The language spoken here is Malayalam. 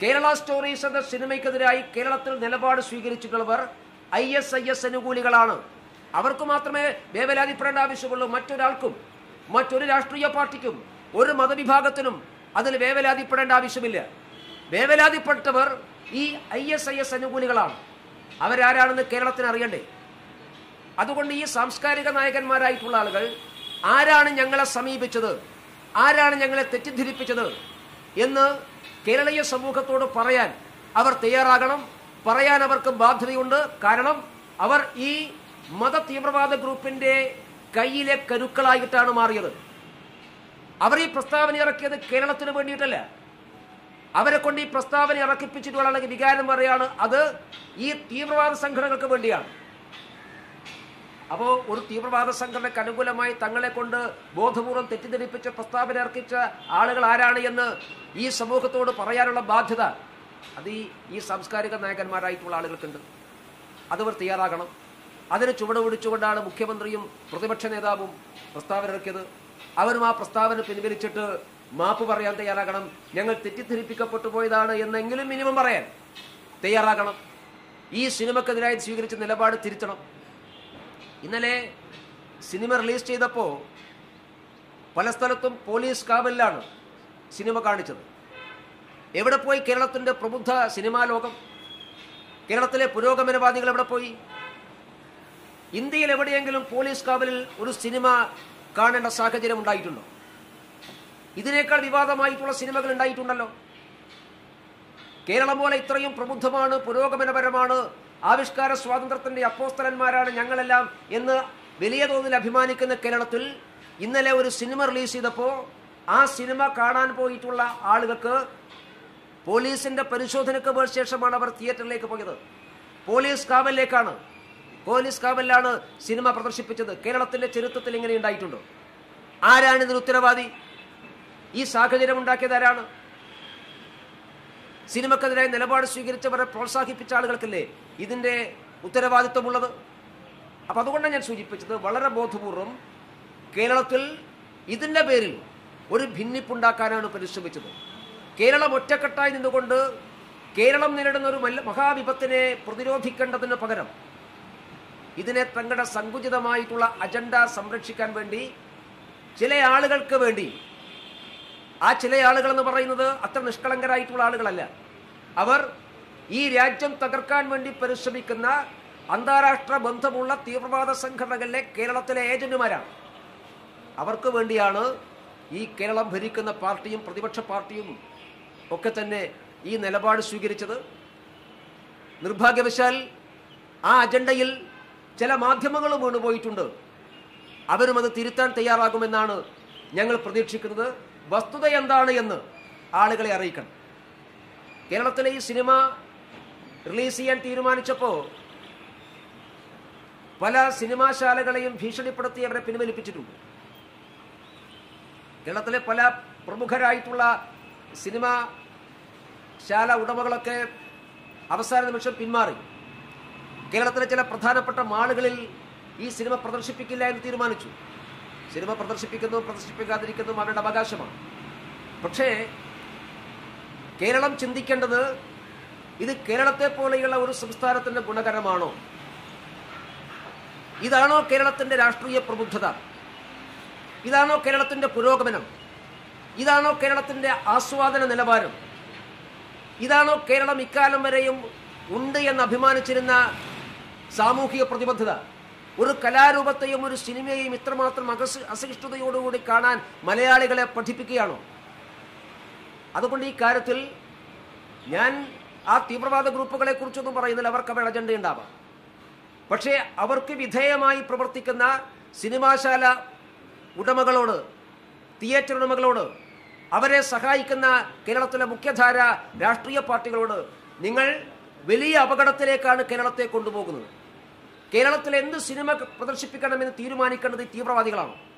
കേരള സ്റ്റോറീസ് എന്ന സിനിമയ്ക്കെതിരായി കേരളത്തിൽ നിലപാട് സ്വീകരിച്ചിട്ടുള്ളവർ ഐ എസ് ഐ എസ് അനുകൂലികളാണ് അവർക്ക് മാത്രമേ വേവലാതിപ്പെടേണ്ട ആവശ്യമുള്ളൂ മറ്റൊരാൾക്കും മറ്റൊരു രാഷ്ട്രീയ പാർട്ടിക്കും ഒരു മതവിഭാഗത്തിനും അതിൽ വേവലാതിപ്പെടേണ്ട ആവശ്യമില്ല വേവലാതിപ്പെട്ടവർ ഈ ഐ എസ് ഐ എസ് അനുകൂലികളാണ് അവരാരാണെന്ന് കേരളത്തിന് അറിയണ്ടേ അതുകൊണ്ട് ഈ സാംസ്കാരിക നായകന്മാരായിട്ടുള്ള ആളുകൾ ആരാണ് ഞങ്ങളെ സമീപിച്ചത് ആരാണ് ഞങ്ങളെ തെറ്റിദ്ധരിപ്പിച്ചത് എന്ന് കേരളീയ സമൂഹത്തോട് പറയാൻ അവർ തയ്യാറാകണം പറയാൻ അവർക്ക് ബാധ്യതയുണ്ട് കാരണം അവർ ഈ മത തീവ്രവാദ ഗ്രൂപ്പിന്റെ കയ്യിലെ കരുക്കളായിട്ടാണ് മാറിയത് അവർ ഈ പ്രസ്താവന ഇറക്കിയത് കേരളത്തിന് വേണ്ടിയിട്ടല്ല അവരെ കൊണ്ട് ഈ പ്രസ്താവന ഇറക്കിപ്പിച്ചിട്ടുള്ള വികാരം പറയാണ് അത് ഈ തീവ്രവാദ സംഘടനകൾക്ക് വേണ്ടിയാണ് അപ്പോൾ ഒരു തീവ്രവാദ സംഘടനയ്ക്ക് അനുകൂലമായി തങ്ങളെ കൊണ്ട് ബോധപൂർവം തെറ്റിദ്ധരിപ്പിച്ച പ്രസ്താവന ഇറക്കിച്ച ആളുകൾ ആരാണ് എന്ന് ഈ സമൂഹത്തോട് പറയാനുള്ള ബാധ്യത അത് ഈ ഈ സാംസ്കാരിക നായകന്മാരായിട്ടുള്ള ആളുകൾക്കുണ്ട് അതവർ തയ്യാറാകണം അതിന് ചുവട് പിടിച്ചുകൊണ്ടാണ് മുഖ്യമന്ത്രിയും പ്രതിപക്ഷ നേതാവും പ്രസ്താവന ഇറക്കിയത് അവരും ആ പ്രസ്താവന പിൻവലിച്ചിട്ട് മാപ്പ് പറയാൻ തയ്യാറാകണം ഞങ്ങൾ തെറ്റിദ്ധരിപ്പിക്കപ്പെട്ടു പോയതാണ് എന്നെങ്കിലും മിനിമം പറയാൻ തയ്യാറാകണം ഈ സിനിമക്കെതിരായി സ്വീകരിച്ച നിലപാട് തിരുത്തണം ഇന്നലെ സിനിമ റിലീസ് ചെയ്തപ്പോൾ പല സ്ഥലത്തും പോലീസ് കാവലിലാണ് സിനിമ കാണിച്ചത് എവിടെ പോയി കേരളത്തിൻ്റെ പ്രബുദ്ധ സിനിമാ ലോകം കേരളത്തിലെ പുരോഗമനവാദികൾ എവിടെ പോയി ഇന്ത്യയിൽ എവിടെയെങ്കിലും പോലീസ് കാവലിൽ ഒരു സിനിമ കാണേണ്ട സാഹചര്യം ഉണ്ടായിട്ടുണ്ടോ ഇതിനേക്കാൾ വിവാദമായിട്ടുള്ള സിനിമകൾ ഉണ്ടായിട്ടുണ്ടല്ലോ കേരളം പോലെ ഇത്രയും പ്രബുദ്ധമാണ് പുരോഗമനപരമാണ് ആവിഷ്കാര സ്വാതന്ത്ര്യത്തിന്റെ അപ്പോസ്തലന്മാരാണ് ഞങ്ങളെല്ലാം എന്ന് വലിയ തോതിൽ അഭിമാനിക്കുന്ന കേരളത്തിൽ ഇന്നലെ ഒരു സിനിമ റിലീസ് ചെയ്തപ്പോൾ ആ സിനിമ കാണാൻ പോയിട്ടുള്ള ആളുകൾക്ക് പോലീസിന്റെ പരിശോധനയ്ക്ക് പോയ ശേഷമാണ് അവർ തിയേറ്ററിലേക്ക് പോയത് പോലീസ് കാവലിലേക്കാണ് പോലീസ് കാവലിലാണ് സിനിമ പ്രദർശിപ്പിച്ചത് കേരളത്തിന്റെ ചരിത്രത്തിൽ ഇങ്ങനെ ഉണ്ടായിട്ടുണ്ടോ ആരാണ് ഇതിന് ഉത്തരവാദി ഈ സാഹചര്യം ഉണ്ടാക്കിയത് ആരാണ് സിനിമക്കെതിരായി നിലപാട് സ്വീകരിച്ചവരെ പ്രോത്സാഹിപ്പിച്ച ആളുകൾക്കല്ലേ ഇതിന്റെ ഉത്തരവാദിത്വമുള്ളത് അപ്പൊ അതുകൊണ്ടാണ് ഞാൻ സൂചിപ്പിച്ചത് വളരെ ബോധപൂർവം കേരളത്തിൽ ഇതിന്റെ പേരിൽ ഒരു ഭിന്നിപ്പുണ്ടാക്കാനാണ് പരിശ്രമിച്ചത് കേരളം ഒറ്റക്കെട്ടായി നിന്നുകൊണ്ട് കേരളം നേരിടുന്ന ഒരു മല്ല- മഹാവിപത്തിനെ പ്രതിരോധിക്കേണ്ടതിന് പകരം ഇതിനെ തങ്ങളുടെ സങ്കുചിതമായിട്ടുള്ള അജണ്ട സംരക്ഷിക്കാൻ വേണ്ടി ചില ആളുകൾക്ക് വേണ്ടി ആ ചില ആളുകൾ എന്ന് പറയുന്നത് അത്ര നിഷ്കളങ്കരായിട്ടുള്ള ആളുകളല്ല അവർ ഈ രാജ്യം തകർക്കാൻ വേണ്ടി പരിശ്രമിക്കുന്ന അന്താരാഷ്ട്ര ബന്ധമുള്ള തീവ്രവാദ സംഘടനകളിലെ കേരളത്തിലെ ഏജന്റുമാരാണ് അവർക്ക് വേണ്ടിയാണ് ഈ കേരളം ഭരിക്കുന്ന പാർട്ടിയും പ്രതിപക്ഷ പാർട്ടിയും ഒക്കെ തന്നെ ഈ നിലപാട് സ്വീകരിച്ചത് നിർഭാഗ്യവശാൽ ആ അജണ്ടയിൽ ചില മാധ്യമങ്ങളും വീണുപോയിട്ടുണ്ട് അവരും അത് തിരുത്താൻ തയ്യാറാകുമെന്നാണ് ഞങ്ങൾ പ്രതീക്ഷിക്കുന്നത് വസ്തുത എന്താണ് എന്ന് ആളുകളെ അറിയിക്കണം കേരളത്തിലെ ഈ സിനിമ റിലീസ് ചെയ്യാൻ തീരുമാനിച്ചപ്പോൾ പല സിനിമാശാലകളെയും ഭീഷണിപ്പെടുത്തി അവരെ പിൻവലിപ്പിച്ചിട്ടുണ്ട് കേരളത്തിലെ പല പ്രമുഖരായിട്ടുള്ള സിനിമ ശാല ഉടമകളൊക്കെ അവസാന നിമിഷം പിന്മാറി കേരളത്തിലെ ചില പ്രധാനപ്പെട്ട മാളുകളിൽ ഈ സിനിമ പ്രദർശിപ്പിക്കില്ല എന്ന് തീരുമാനിച്ചു സിനിമ പ്രദർശിപ്പിക്കുന്നതും പ്രദർശിപ്പിക്കാതിരിക്കുന്നതും അവരുടെ അവകാശമാണ് പക്ഷേ കേരളം ചിന്തിക്കേണ്ടത് ഇത് കേരളത്തെ പോലെയുള്ള ഒരു സംസ്ഥാനത്തിന്റെ ഗുണകരമാണോ ഇതാണോ കേരളത്തിന്റെ രാഷ്ട്രീയ പ്രബുദ്ധത ഇതാണോ കേരളത്തിന്റെ പുരോഗമനം ഇതാണോ കേരളത്തിന്റെ ആസ്വാദന നിലവാരം ഇതാണോ കേരളം ഇക്കാലം വരെയും ഉണ്ട് എന്ന് അഭിമാനിച്ചിരുന്ന സാമൂഹിക പ്രതിബദ്ധത ഒരു കലാരൂപത്തെയും ഒരു സിനിമയെയും ഇത്രമാത്രം അകസ് അസഹിഷ്ണുതയോടുകൂടി കാണാൻ മലയാളികളെ പഠിപ്പിക്കുകയാണോ അതുകൊണ്ട് ഈ കാര്യത്തിൽ ഞാൻ ആ തീവ്രവാദ ഗ്രൂപ്പുകളെ കുറിച്ചൊന്നും പറയുന്നില്ല അവർക്ക് അവരുടെ അജണ്ട ഉണ്ടാവാം പക്ഷേ അവർക്ക് വിധേയമായി പ്രവർത്തിക്കുന്ന സിനിമാശാല ഉടമകളോട് തിയേറ്റർ ഉടമകളോട് അവരെ സഹായിക്കുന്ന കേരളത്തിലെ മുഖ്യധാര രാഷ്ട്രീയ പാർട്ടികളോട് നിങ്ങൾ വലിയ അപകടത്തിലേക്കാണ് കേരളത്തെ കൊണ്ടുപോകുന്നത് കേരളത്തിൽ എന്ത് സിനിമ പ്രദർശിപ്പിക്കണമെന്ന് തീരുമാനിക്കേണ്ടത് ഈ തീവ്രവാദികളാണ്